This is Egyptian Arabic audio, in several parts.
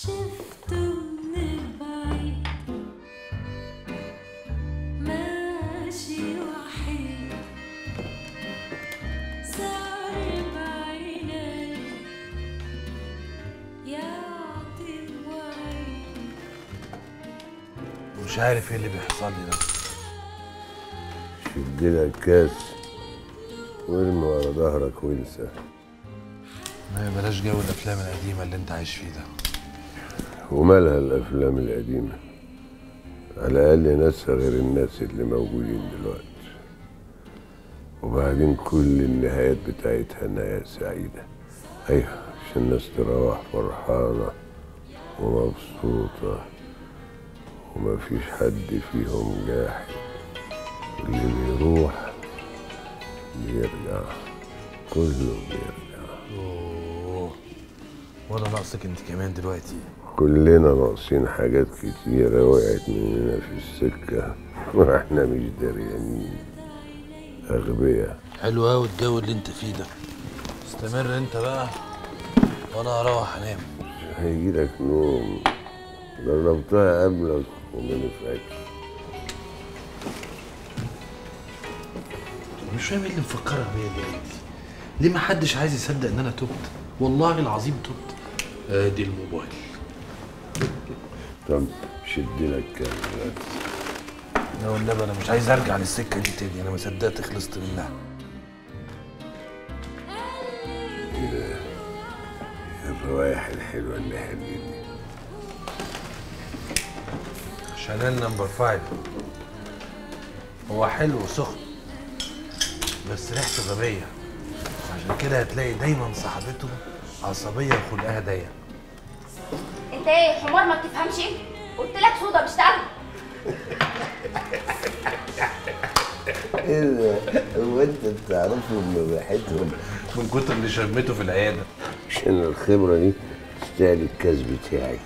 شفته من بعيد ماشي وحيد سهر بعيني يعطي الوعيد مش عارف ايه اللي بيحصل لي ده شد لك كاس وارمي ورا ظهرك وانسى ما بلاش جو الافلام القديمه اللي انت عايش فيه ده ومالها الافلام القديمه على الاقل ناسها غير الناس اللي موجودين دلوقتي وبعدين كل النهايات بتاعتها نهاية سعيدة أيوة عشان الناس تروح فرحانة ومبسوطة ومفيش حد فيهم جاحد واللي بيروح بيرجع كله بيرجع اوه وانا ناقصك انت كمان دلوقتي كلنا ناقصين حاجات كتيرة وقعت مننا في السكة واحنا مش دريانين أغبياء حلو قوي الجو اللي انت فيه ده استمر انت بقى وانا هروح انام هيجيلك نوم جربتها قبلك وما نفعتش مش فاهم ايه اللي مفكرك بيا دلوقتي ليه ما حدش عايز يصدق ان انا تبت والله العظيم تبت ادي الموبايل طب شد لك كام دلوقتي لا والنبي انا مش عايز ارجع للسكه دي تاني انا ما صدقت خلصت منها الروايح الحلوة اللي حلوة شانيل نمبر فايف هو حلو وسخن بس ريحته غبية عشان كده هتلاقي دايما صاحبته عصبية وخلقها ضيق انت ايه حمار ما بتفهمش قلت لك صودا مش تعرف ايه ده؟ هو انت بتعرفهم من ريحتهم من كتر اللي شمته في العيادة عشان الخبرة دي تستاهل الكاس بتاعي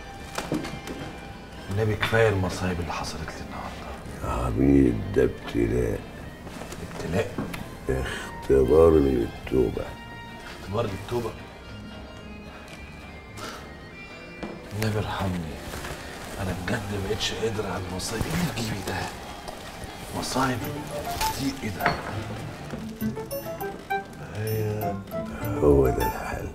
النبي كفاية المصايب اللي حصلت لي النهاردة عبيد ده ابتلاء ابتلاء اختبار للتوبة اختبار للتوبة النبي ارحمني انا بجد ما بقتش قادر على المصايب ايه اللي في جيبي ده مصايب كتير ايه ده هو ده الحل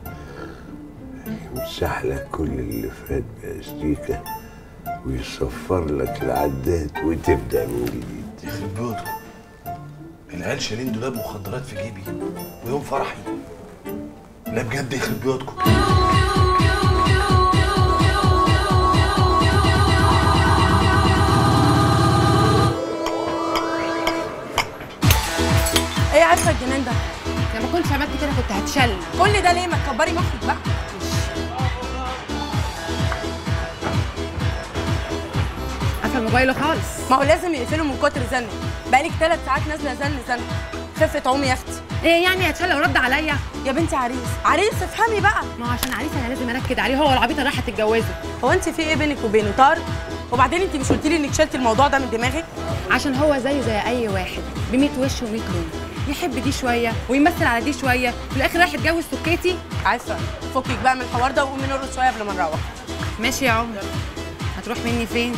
يمسح لك كل اللي فات بأستيكة ويصفر لك العداد وتبدأ من جديد يخرب بيوتكم العيال شايلين دولاب مخدرات في جيبي ويوم فرحي لا بجد يخرب بيوتكم ايه عارفه الجنان ده لما كنت عملت كده كنت هتشل قول لي ده ليه ما تكبري مخك بقى قفل موبايله خالص ما هو لازم يقفلوا من كتر زن بقالك ثلاث ساعات نازله زن زن خفه عمي يا اختي ايه يعني هتشل ورد عليا يا بنتي عريس عريس افهمي بقى ما هو عشان عريس انا لازم انكد عليه هو والعبيطه رايحه تتجوزه هو انت في ايه بينك وبينه طار وبعدين انت مش قلتي لي انك شلتي الموضوع ده من دماغك عشان هو زيه زي اي واحد ب 100 وش و100 لون يحب دي شويه ويمثل على دي شويه في الاخر رايح يتجوز سكيتي عارفه فكك بقى من الحوار ده وقومي نرقص شويه قبل ما نروح ماشي يا عمر هتروح مني فين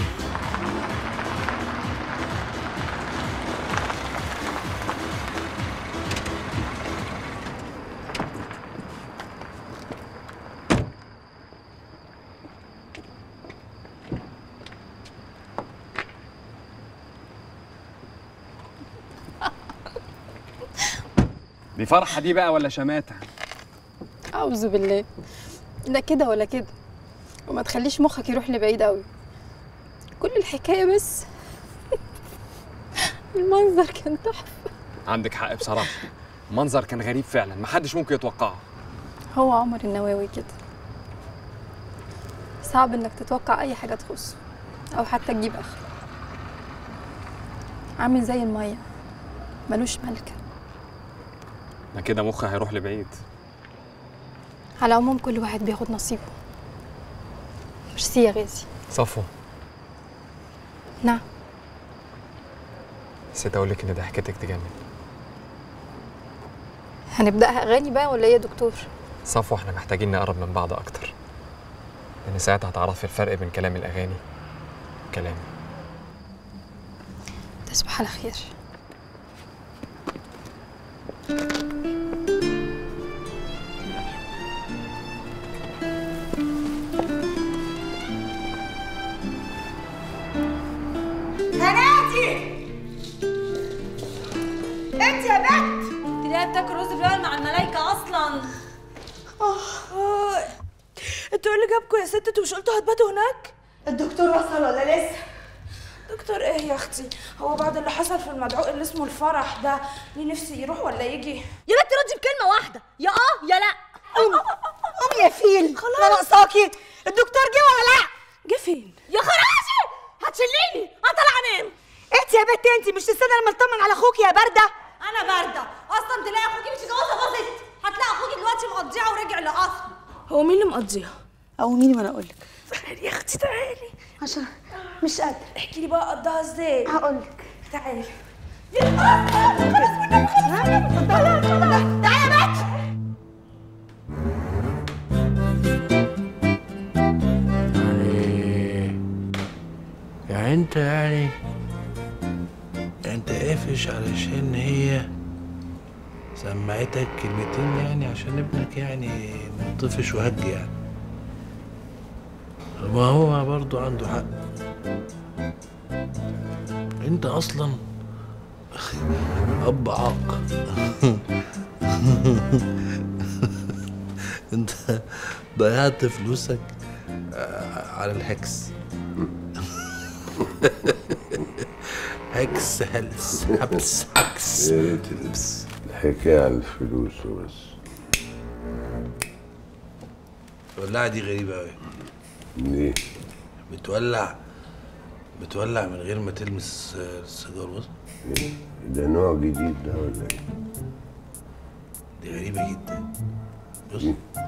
دي فرحه دي بقى ولا شماته أعوذ بالله لا كده ولا كده وما تخليش مخك يروح لبعيد قوي كل الحكاية بس المنظر كان تحفة عندك حق بصراحه منظر كان غريب فعلا محدش ممكن يتوقعه هو عمر النواوي كده صعب انك تتوقع اي حاجة تخصه او حتى تجيب اخره عامل زي المية ملوش ملكة ما كده مخي هيروح لبعيد على العموم كل واحد بياخد نصيبه ميرسي يا غازي صفوه نعم نسيت اقول لك ان ضحكتك تجنن هنبدأها أغاني بقى ولا إيه يا دكتور؟ صفوه احنا محتاجين نقرب من بعض اكتر لان ساعتها هتعرفي الفرق بين كلام الاغاني وكلامي تصبح على خير انت يا بنت انت ليه بتاكل رز بلبن مع الملايكه اصلا انتوا ايه اللي جابكم يا ست انتوا مش قلتوا هتباتوا هناك الدكتور وصل ولا لسه دكتور ايه يا اختي هو بعد اللي حصل في المدعوق اللي اسمه الفرح ده ليه نفسي يروح ولا يجي يا بنت ردي بكلمه واحده يا اه يا لا قوم قوم يا فيل خلاص انا ناقصاكي الدكتور جه ولا لا جه فين يا خراشي هتشليني اطلع انام انت يا بنت انت مش تستنى لما اطمن على اخوكي يا بارده انا بارده اصلا تلاقي اخوكي مش جوازه باظت هتلاقي اخوكي دلوقتي مقضيها ورجع لاصله هو مين اللي مقضيها او مين وانا اقول لك تعالي يا اختي تعالي عشان مش قادره احكي لي بقى قضاها ازاي هقول لك تعالي تعالى يا بنت يعني انت يعني انت قافش علشان هي سمعتك كلمتين يعني عشان ابنك يعني طفش وهج يعني ما هو برضو عنده حق انت اصلا اب عاق انت ضيعت فلوسك آه، على الهكس هكس هلس حبس هكس يا ريت الحكاية على الفلوس وبس الولاعة دي غريبة أوي ليه؟ بتولع بتولع من غير ما تلمس آه، السيجار بص إيه؟ ده نوع جديد ده ولا ايه؟ دي غريبة جدا بص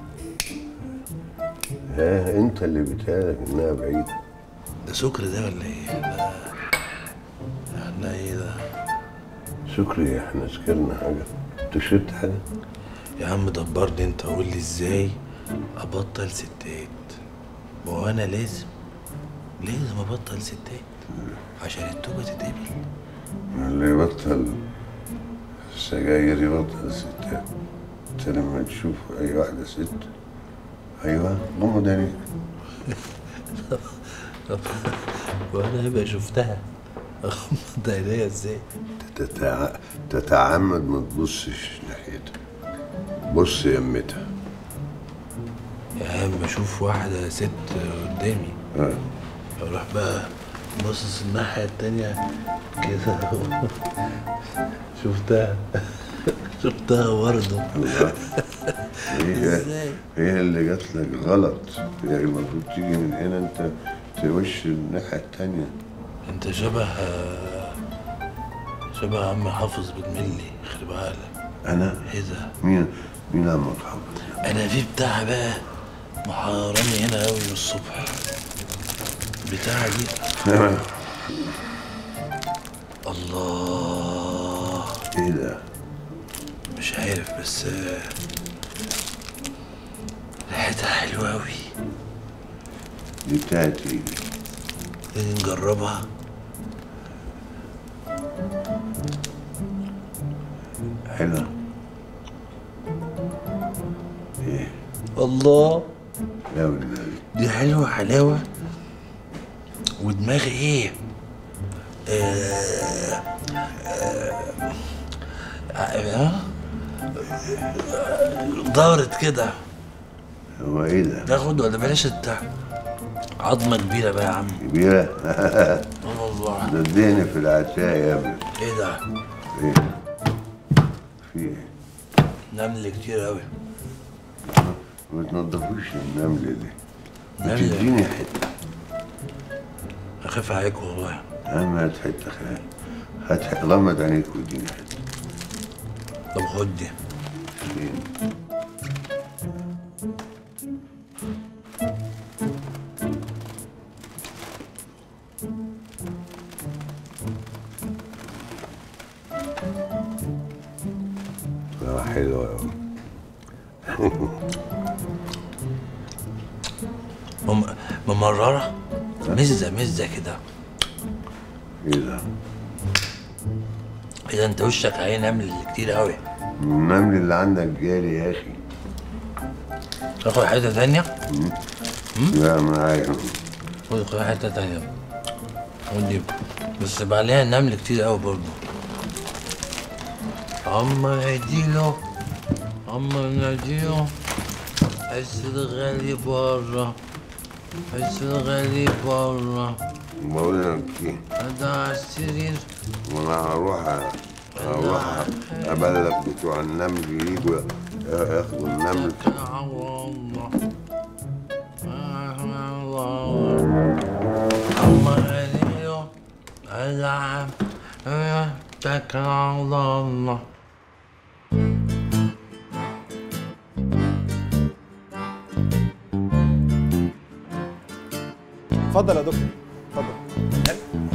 ها انت اللي بتهالك انها بعيدة ده سكر ده ولا ايه؟ احنا احنا ايه ده؟ شكري احنا سكرنا حاجة انت شربت حاجة؟ يا عم دبرني انت قول لي ازاي ابطل ستات ما هو انا لازم لازم ابطل ستات عشان التوبة تتقبل اللي يبطل السجاير يبطل ستات انت لما تشوف اي واحدة ست ايوه غمض عينيك طب وانا هبقى شفتها اغمض عينيا ازاي؟ تتع... تتعمد ما تبصش ناحيتها بص يمتها يا عم اشوف واحدة ست قدامي اه اروح بقى باصص الناحية التانية كده شفتها شفتها برضه هي ازاي؟ هي اللي جات لك غلط هي المفروض تيجي من هنا انت توش الناحية التانية انت شبه شبه عم حافظ بالملي خرب عقلك انا ايه ده؟ مين مين عمك حافظ انا في بتاع بقى محارني هنا قوي من الصبح بتاع دي الله ايه ده مش عارف بس آه، ريحتها حلوة أوي دي بتاعت ايه تيجي نجربها حلوة ايه الله لا والنبي دي حلوة حلاوة ودماغي ايه آه آه آه دارت كده هو ايه ده تاخد ولا بلاش انت عظمة كبيرة بقى يا عم كبيرة اه والله ده اديني في العشاء يا ابني ايه ده ايه في ايه نمل كتير أوي ما تنضفوش النملة دي ما نملة. تديني حتة أخاف عليك والله أهم هات حتة خيال هات حتة غمض عينيك واديني حتة طب خد دي فين اه حلوة أوي هم ممررة مزة مزة كده ايه ده؟ اذا انت وشك عليه نمل كتير قوي النمل اللي عندك جالي يا اخي تاخد حتة تانية لا ما عايز خد خد حتة تانية ودي بس يبقى عليها نمل كتير قوي برضه اما اديله اما ناديله حس الغالي بره حس الغالي بره بقول لك ايه هذا على السرير وانا هروح هروح ابلغ بتوع النمل يجوا ياخدوا النمل أما غالي ألعب اتكل على الله اتفضل يا دكتور اتفضل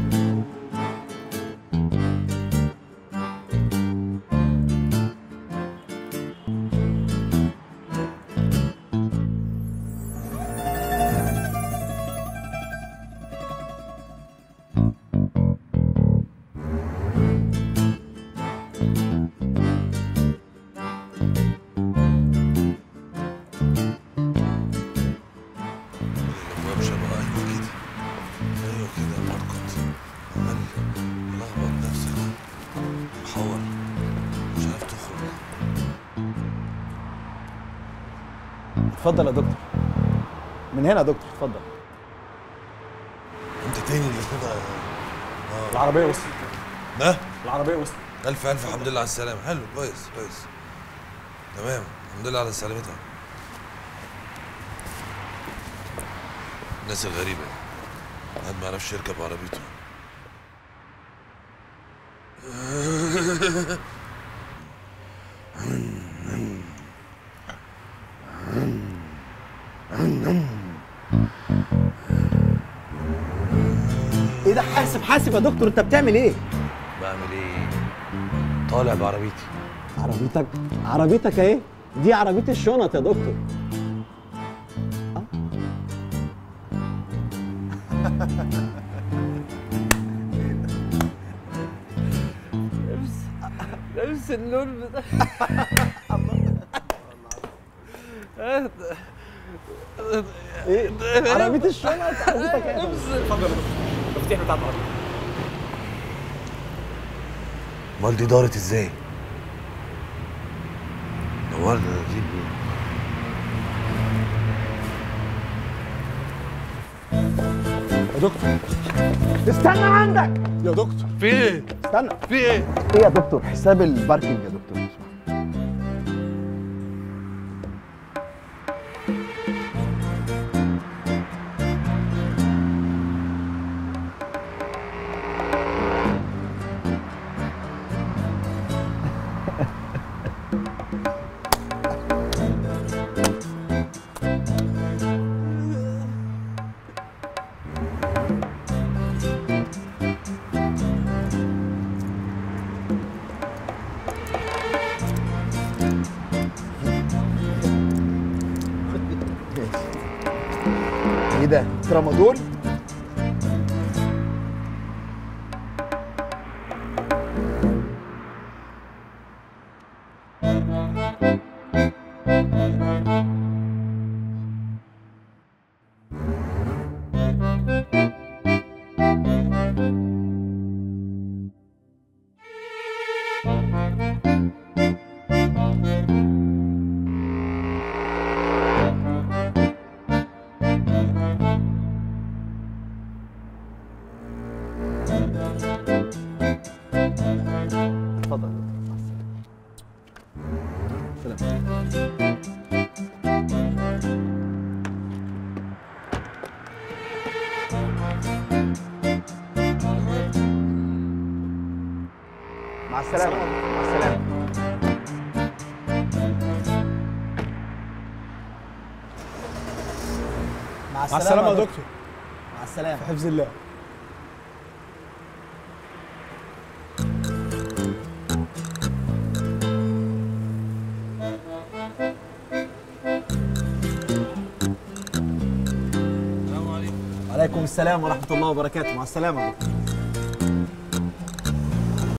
وامشي بقى ايوه كده ايوه كده مرقط عمال ملخبط نفسك محور مش عارف تخرج اتفضل يا دكتور من هنا يا دكتور اتفضل انت تاني اللي كده العربيه وصلت ده العربيه وصلت الف الف الحمد لله على السلامه حلو كويس كويس تمام الحمد لله على سلامتها الناس الغريبة واحد ما يعرفش يركب عربيته ايه ده حاسب حاسب يا دكتور انت بتعمل ايه بعمل ايه؟ طالع بعربيتي عربيتك عربيتك اهي دي عربيه الشنط يا دكتور نفس اللون بتاع ايه عربيه الشنط عربيتك ايه اتفضل يا دكتور المفتاح بتاع العربيه امال دي دارت ازاي؟ دورنا نجيب يا دكتور استنى عندك يا دكتور في ايه؟ استنى في ايه؟ ايه يا دكتور حساب الباركينج يا دكتور ايه ده ترامادول اتفضل مع السلامه سلام مع السلامه مع السلامه مع مع السلامة يا دكتور مع السلامه في حفظ الله وعليكم السلام ورحمه الله وبركاته مع السلامه يا دكتور